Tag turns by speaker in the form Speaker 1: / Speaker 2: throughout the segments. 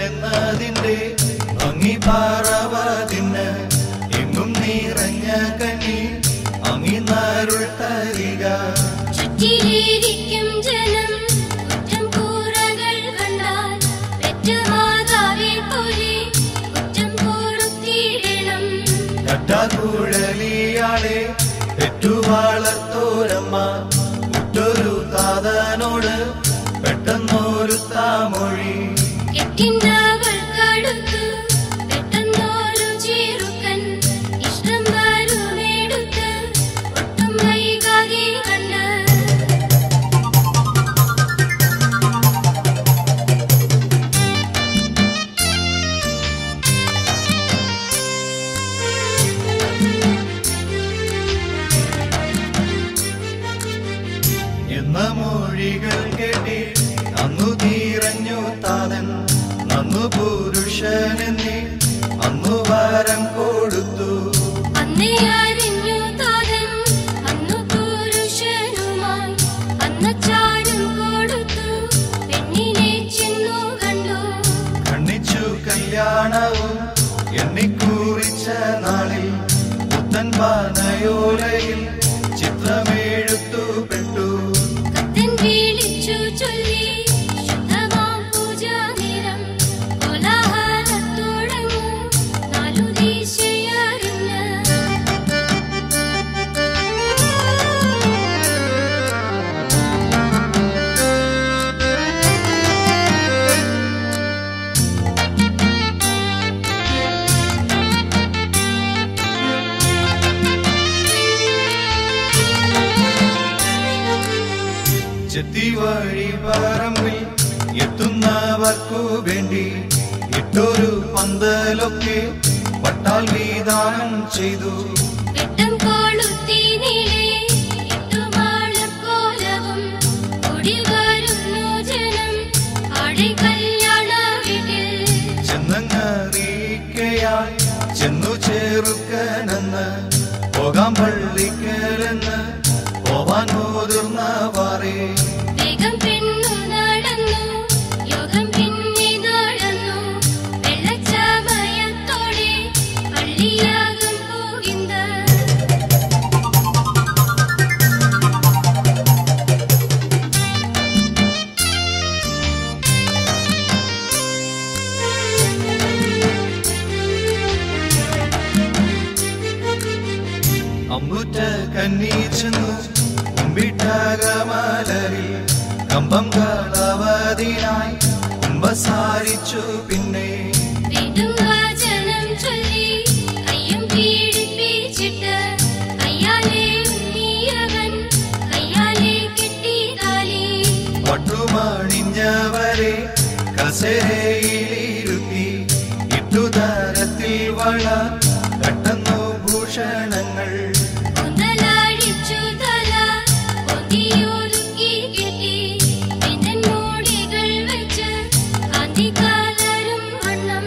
Speaker 1: എന്നതിന്റെ ഭംഗി പാറവതിന് എങ്ങും നിറഞ്ഞ കണ്ണി അങ്ങിനാരുൾ തരിക
Speaker 2: ചുറ്റിലിരിക്കും ജനം കുറ്റം കൂറകൾ കണ്ടാൽ പെറ്റ മാതാവെ പോലെ കുറ്റം പൊറുത്തിടണം
Speaker 1: കട്ടാകുഴലിയാളെ പെറ്റുവാളത്തോരമ്മ മുറ്റൊരു താതനോട് പെട്ടെന്നൊരു താമൊഴി
Speaker 2: കെട്ടിണ്ടവൾക്കടുത്തു പെട്ടെന്നൊരു ചെറുക്കൻ ഇഷ്ടം വരുമെടുത്ത് ഒട്ടും വൈകാതെ കണ്ട്
Speaker 1: എന്ന മൊഴികൾ കേട്ടി അന്നു തീരഞ്ഞു താതൻ നന്നു പുരുഷനെന്നെ അന്നു വരം കൊടുത്തു
Speaker 2: അന്നേ അറിഞ്ഞു താതൻ അന്നു പുരുഷനുമായി അന്നച്ചാരും കൊടുത്തു പെണ്ണിനെ ചെന്നു കണ്ടു
Speaker 1: ഖണ്ഡിച്ചു കല്യാണവും എണ്ണിക്കുറിച്ച നാളിൽ പുത്തൻ പാനയോലയിൽ ചിത്രമെഴുത്തു പെട്ടു
Speaker 2: കത്തൻ വിളിച്ചു ചൊല്ലി ശുദ്ധമാം പൂജാനിരം കോലാഹലത്തോടങ്ങ് നാലു ദിശയറിഞ്ഞ്
Speaker 1: ചെത്തി വഴി പറമ്പിൽ എത്തുന്നവർക്കു വേണ്ടി ഇട്ടൊരു പന്തലൊക്കെ പട്ടാൽ വിധാനം ചെയ്തു
Speaker 2: വെട്ടം കൊളുത്തി നീളെ എട്ടുമാളക്കോലവും ഓടി വരുന്നു ജനം ആടെ കല്യാണ വീട്ടിൽ
Speaker 1: ചെന്നങ്ങറിയിക്കയാൽ ചെന്നു ചേറുക്കനെന്ന് പോകാം പള്ളിക്കലെന്ന് പോവാൻ മുതിർന്ന പാറേ
Speaker 2: വേഗം പെണ്ണു നടന്നു യോഗം പിന്നെ നടന്നു വെള്ളച്ചാമയത്തോടെ പള്ളിയാകും പോകിന്ത
Speaker 1: അമ്പുറ്റ കന്നി ചെന്നു കുമ്പിട്ടകമലരിൽ കമ്പം കളവതിനായി കുമ്പസാരിച്ചു പിന്നെ
Speaker 2: വീണ്ടും വചനം ചൊല്ലി കയ്യും പീഡിപ്പിച്ചിട്ട് കയ്യാലെ ഉണ്ണിയവൻ കയ്യാലെ കെട്ടി താലി
Speaker 1: പട്ടുമണിഞ്ഞവരെ കസേരയിലിരുത്തി ഇട്ടുതരത്തിൽ വള കട്ടുന്നു ഭൂഷണങ്ങൾ
Speaker 2: കൂന്തലഴിച്ചു തല പൊതിയൊതുക്കി കെട്ടി പിന്നൻ മൂടികൾ വെച്ച് കാന്തി കലരും വണ്ണം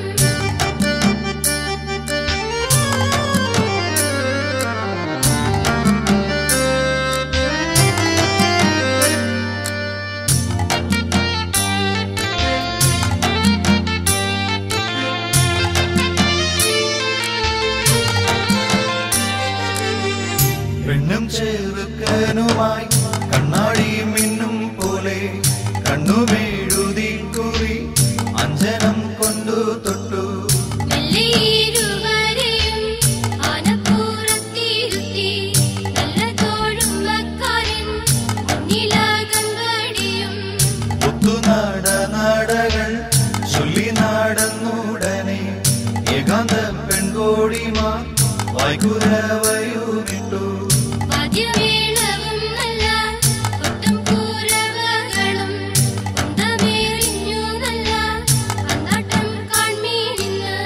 Speaker 1: പെണ്ണും ചെറുക്കനുമായി കണ്ണാടി മിന്നും പോലെ കണ്ണുമെഴുതി കുറി അഞ്ജനം കൊണ്ടു തൊട്ടു
Speaker 2: മെല്ലെ ഇരുവരെയും ആനപ്പുറത്തിരുത്തി നല്ല തോഴുമ്പക്കാരൻ മുന്നിലകമ്പടിയും
Speaker 1: ഒത്തുനാട നാടകൾ ചൊല്ലി നടന്നുടനെ ഏകാന്ത പെൺകോടിമാർ വായ്ക്കുരവയുമിട്ടു
Speaker 2: വാദ്യമേളവും നല്ല കൊട്ടും കൂരവകളും കുന്തമേറിഞ്ഞു നല്ല പന്താട്ടം കാൺമീനിന്ന്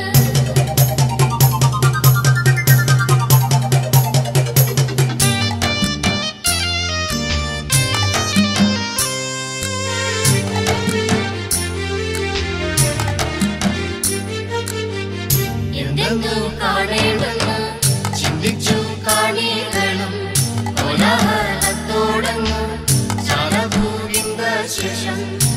Speaker 2: എന്തെന്നു കാണേണ്ടെന്ന് ചിന്തിച്ചു കാണികളും കോലാഹലത്തോടങ്ങ് ചാലഭൂവിന്ദ ശേഷം